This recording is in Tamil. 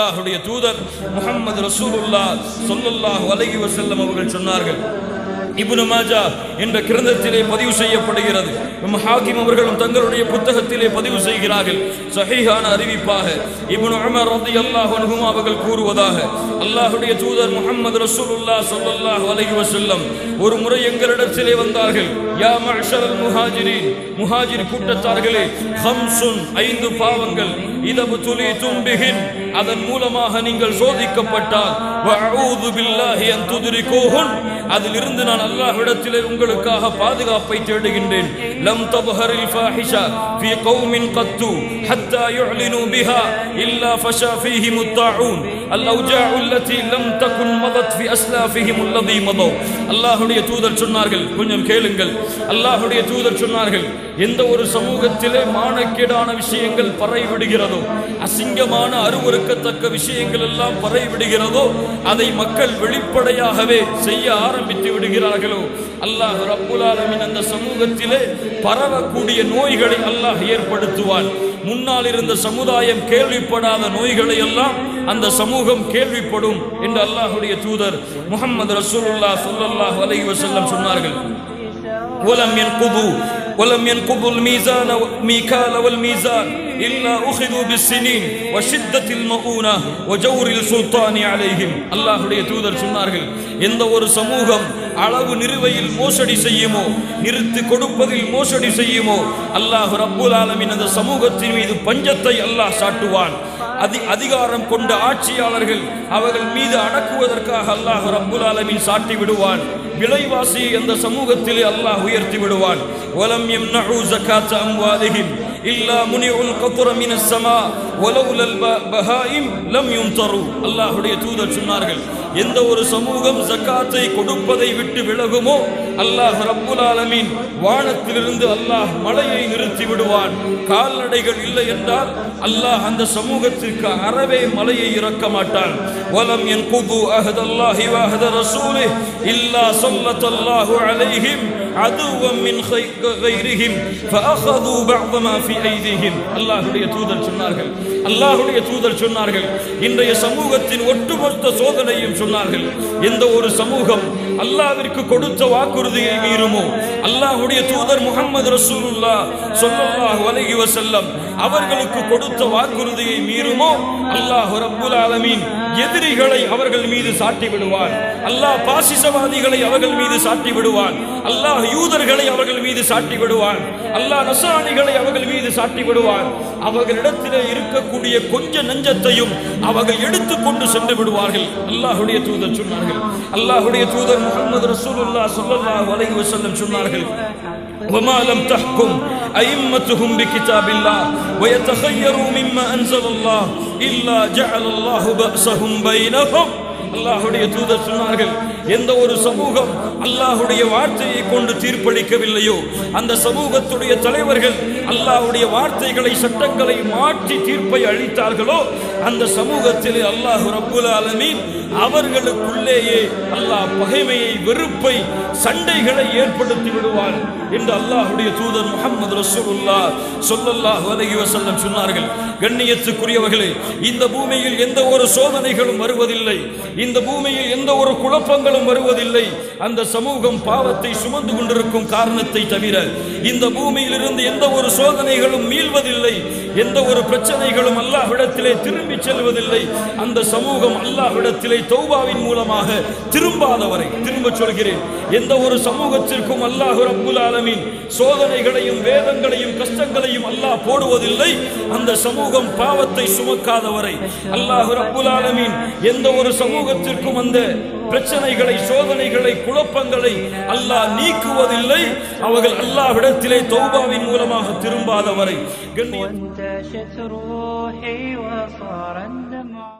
அல்லாஹுடைய தூதர் முகமது ரசூலுல்லா சொல்லல்லாஹு அலைஹி வஸல்லம் அவர்கள் சொன்னார்கள் இப்னு மாஜா என்ற கிரந்தத்திலே பதிவு செய்யப்படுகிறது இம் ஹாக்கிம் அவர்களும் தங்களுடைய புத்தகத்திலே பதிவு செய்கிறார்கள் சஹீஹான அறிவிப்பாக இப்னு உமர் ரலியல்லாஹு அன்ஹும் அவர்கள் கூறுவதாக அல்லாஹ்வுடைய தூதர் முகமது ரசூலுல்லா ஸல்லல்லாஹு அலைஹி வஸல்லம் ஒரு முறை எங்களிடத்திலே வந்தார்கள் யா மஅஷரல் முஹாஜிரின் முஹாஜிர் கூட்டத்தார்களே ஹம்சுன் ஐந்து பாவங்கள் இதபு துலி தும்பிகின் அதன் மூலமாக நீங்கள் சோதிக்கப்பட்டால் வஅஊது பில்லாஹி அன் துத்ரிகூஹுன் அதிலிருந்து நான் அல்லாஹ்விடத்திலே உங்களுக்காக பாதுகாப்பை தேடுகின்றேன் லம் தபஹரில் ஃபாஹிஷா ஃபீ கௌமின் கத்து ஹத்தா யுஅலினு பிஹா இல்லா ஃபஷா ஃபீஹிம் الطاعون الاوجاع التي لم تكن مضت في اسلافهم الذي مضوا அல்லாஹ்வுடைய தூதர் சொன்னார்கள் கொஞ்சம் கேளுங்கள் அல்லாஹ்வுடைய தூதர் சொன்னார்கள் எந்த ஒரு சமூகத்திலே மானக்கேடான விஷயங்கள் பறை விடுகிறதோ அசிங்கமான அருவருக்கத்தக்க விஷயங்கள் எல்லாம் பறை விடுகிறதோ அதை மக்கள் வெளிப்படையாகவே செய்ய ஆரம்பித்து விடுகிறார்களோ அல்லாஹ் ரப்புல் ஆலமீன் அந்த சமூகத்திலே பரவக்கூடிய நோய்களை அல்லாஹ் ஏற்படுத்துவான் முன்னால் இருந்த சமுதாயம் கேள்விப்படாத நோய்களை எல்லாம் அந்த சமூகம் கேள்விப்படும் என்று அல்லாஹ்வுடைய தூதர் முகமது ரசூலுல்லாஹ் ஸல்லல்லாஹு அலைஹி வஸல்லம் சொன்னார்கள் ولم ينقضوا ولم ينقضوا الميزان ميكال والميزان إلا أخذوا بالسنين وشدة المؤونة وجور السلطان عليهم அல்லாஹ்வுடைய தூதர் சொன்னார்கள் எந்த ஒரு சமூகம் அளவு நிறுவையில் மோசடி செய்யுமோ நிறுத்து கொடுப்பதில் மோசடி செய்யுமோ அல்லாஹ் ரப்புல் ஆலமின் அந்த சமூகத்தின் மீது பஞ்சத்தை அல்லாஹ் சாட்டுவான் அதி அதிகாரம் கொண்ட ஆட்சியாளர்கள் அவர்கள் மீது அடக்குவதற்காக அல்லாஹ் ரப்புல் ஆலமின் சாட்டி விடுவான் விலைவாசியை அந்த சமூகத்திலே அல்லாஹ் உயர்த்தி விடுவான் வலம் யம்னஉ ஜகாத் அம்வாலிஹிம் இல்லா முனிஉல் கத்ர மினஸ் ஸமா வலவுல பஹாயிம் லம் யும்தரு அல்லாஹ்வுடைய தூதர் சொன்னார்கள் எந்த ஒரு சமூகம் ஜக்காத்தை கொடுப்பதை விட்டு விலகுமோ அல்லாஹ் ரப்புல் ஆலமீன் வானத்திலிருந்து அல்லாஹ் மழையை நிறுத்தி விடுவான் கால்நடைகள் இல்லை என்றால் அல்லாஹ் அந்த சமூகத்திற்கு அறவே மலையை இறக்க மாட்டான் வலம் என் குது அஹதல்லாஹி வஹத ரசூலி இல்லா சொல்லத்தல்லாஹு அலைஹிம் عدوا من غيرهم فأخذوا بعض ما في أيديهم அல்லாஹ்வுடைய தூதர் சொன்னார்கள் அல்லாஹ்வுடைய தூதர் சொன்னார்கள் இன்றைய சமூகத்தின் ஒட்டுமொத்த சோதனையும் சொன்னார்கள் எந்த ஒரு சமூகம் அல்லாஹ்விற்கு கொடுத்த வாக்குறுதியை மீறுமோ அல்லாஹ்வுடைய தூதர் முகமது ரசூலுல்லா ஸல்லல்லாஹு அலைஹி வஸல்லம் அவர்களுக்கு கொடுத்த வாக்குறுதியை மீறுமோ அல்லாஹ் ரப்புல் ஆலமீன் எதிரிகளை அவர்கள் மீது சாட்டி விடுவான் அல்லாஹ் பாசிசவாதிகளை அவர்கள் மீது சாட்டி விடுவான் அல்லாஹ் யூதர்களை அவர்கள் மீது சாட்டி விடுவான் அல்லாஹ் நசானிகளை அவர்கள் மீது சாட்டி விடுவான் அவர்களிடத்திலே இருக்கக்கூடிய கொஞ்ச நஞ்சத்தையும் அவர்கள் எடுத்துக்கொண்டு சென்று விடுவார்கள் அல்லாஹ்வுடைய தூதர் சொன்னார்கள் அல்லாஹ்வுடைய தூதர் முகமது ரசூலுல்லாஹ் ஸல்லல்லாஹு அலைஹி வஸல்லம் சொன்னார்கள் وما لم تحكم أئمتهم بكتاب الله ويتخيروا مما أنزل الله إلا جعل الله بأسهم بينهم அல்லாஹுடைய தூதர் சொன்னார்கள் எந்த ஒரு சமூகம் அல்லாஹுடைய வார்த்தையை கொண்டு தீர்ப்பளிக்கவில்லையோ அந்த சமூகத்துடைய தலைவர்கள் அல்லாஹுடைய வார்த்தைகளை சட்டங்களை மாற்றி தீர்ப்பை அளித்தார்களோ அந்த சமூகத்திலே அல்லாஹு ரப்புல் ஆலமீன் அவர்களுக்குள்ளேயே அல்லாஹ் பகைமையை வெறுப்பை சண்டைகளை ஏற்படுத்தி விடுவான் என்று அல்லாஹுடைய தூதர் முகமது ரசூலுல்லா சொல்லல்லாஹு அலைஹி வஸல்லம் சொன்னார்கள் கண்ணியத்துக்குரியவர்களே இந்த பூமியில் எந்த ஒரு சோதனைகளும் வருவதில்லை இந்த பூமியில் எந்த ஒரு குழப்பங்களும் வருவதில்லை அந்த சமூகம் பாவத்தை சுமந்து கொண்டிருக்கும் காரணத்தை தவிர இந்த பூமியில் இருந்து எந்த ஒரு சோதனைகளும் மீள்வதில்லை எந்த ஒரு பிரச்சனைகளும் அல்லாஹ்விடத்திலே திரும்பி செல்வதில்லை அந்த சமூகம் அல்லாஹ்விடத்திலே தௌபாவின் மூலமாக திரும்பாதவரை திரும்ப சொல்கிறேன் எந்த ஒரு சமூகத்திற்கும் அல்லாஹ் ரப்புல் ஆலமீன் சோதனைகளையும் வேதங்களையும் கஷ்டங்களையும் அல்லாஹ் போடுவதில்லை அந்த சமூகம் பாவத்தை சுமக்காதவரை அல்லாஹ் ரப்புல் ஆலமீன் எந்த ஒரு சமூகத்திற்கும் அந்த பிரச்சனைகளை சோதனைகளை குழப்பங்களை அல்லாஹ் நீக்குவதில்லை அவர்கள் அல்லாஹ்விடத்திலே தௌபாவின் மூலமாக திரும்பாதவரை கண்ணியம் وانتشت روحي وصار الدمع